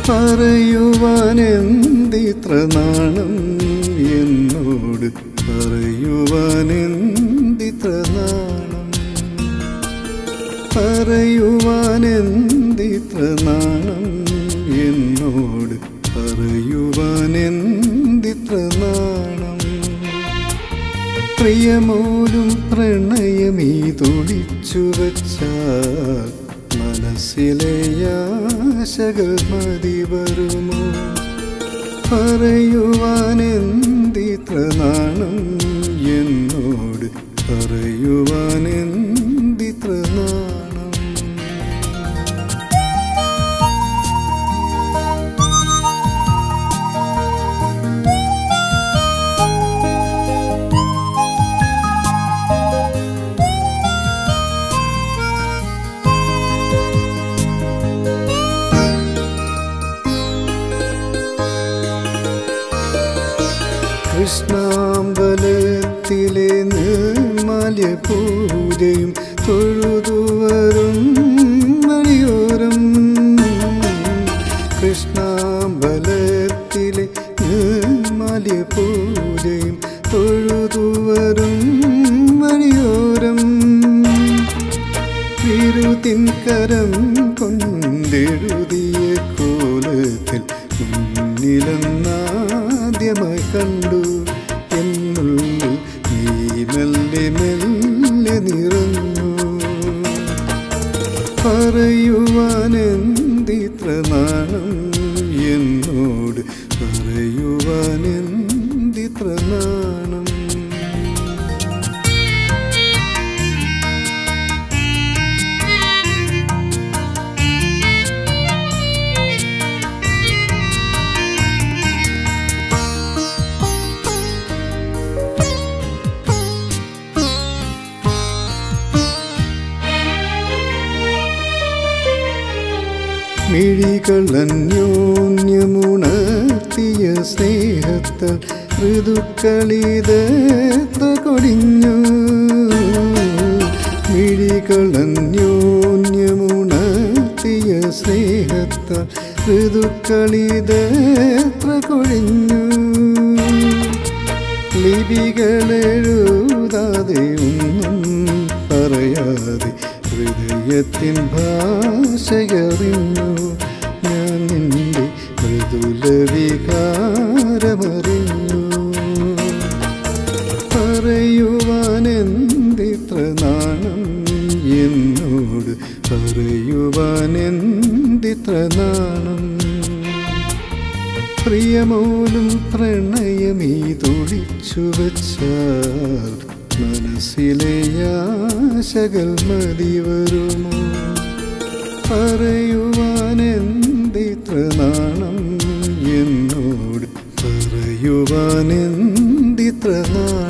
പറയുവാനെന്തിത്ര നാണം എന്നോട് പറയുവാനെന്തിത്ര നാണം പറയുവാനെന്തിത്ര നാണം എന്നോട് പറയുവാനെന്തിത്ര നാണം പ്രിയമോലും പ്രണയമീ തുടിച്ചു വച്ചാൽ മനസ്സിലെ ആശകൾ മതി വരുമോ പറയുവാനെന്തിത്ര നാണം എന്നോട് പറയുവാനെന്തിത്ര നാണം കൃഷ്ണാമ്പലത്തിലെ നിർമാല്യ പൂജയും തൊഴുതുവരും വഴിയോരം കൃഷ്ണാമ്പലത്തിലെ നിർമാല്യ പൂജയും തൊഴുതുവരും വഴിയോരം വിരുതിൻ കരം കൊണ്ടെഴുതിയ കോലത്തിൽ മുന്നിലെന്നാദ്യമായി കണ്ടു എന്നുള്ളിൽ നീ മെല്ലെ മെല്ലെ നിറഞ്ഞു പറയുവാനെന്തിത്ര നാണം എന്നോട് പറയുവാനെന്തിത്ര നാണം മിഴികളന്യോന്യമുണർത്തിയ സ്നേഹത്താൽ ഋതുക്കളിതത്ര കൊടിഞ്ഞു മിഴികളന്യോന്യമുണർത്തിയ സ്നേഹത്താൽ ഋതുക്കളിതത്ര കൊഴിഞ്ഞു ലിപികളെഴുതാതെ ഒന്നും പറയാതെ ഹൃദയത്തിൻ ഭാഷയറിഞ്ഞു ഞാൻ നിന്റെ മൃദുല വികാരമറിഞ്ഞു പറയുവാനെന്തിത്ര നാണം എന്നോട് പറയുവാനെന്തിത്ര നാണം പ്രിയമോലും പ്രണയമീ തുടിച്ചു വച്ചാൽ മനസ്സിലെ ആശകൾ മതി വരുമോ പറയുവാനെന്തിത്ര നാണം എന്നോട് പറയുവാനെന്തിത്ര നാണം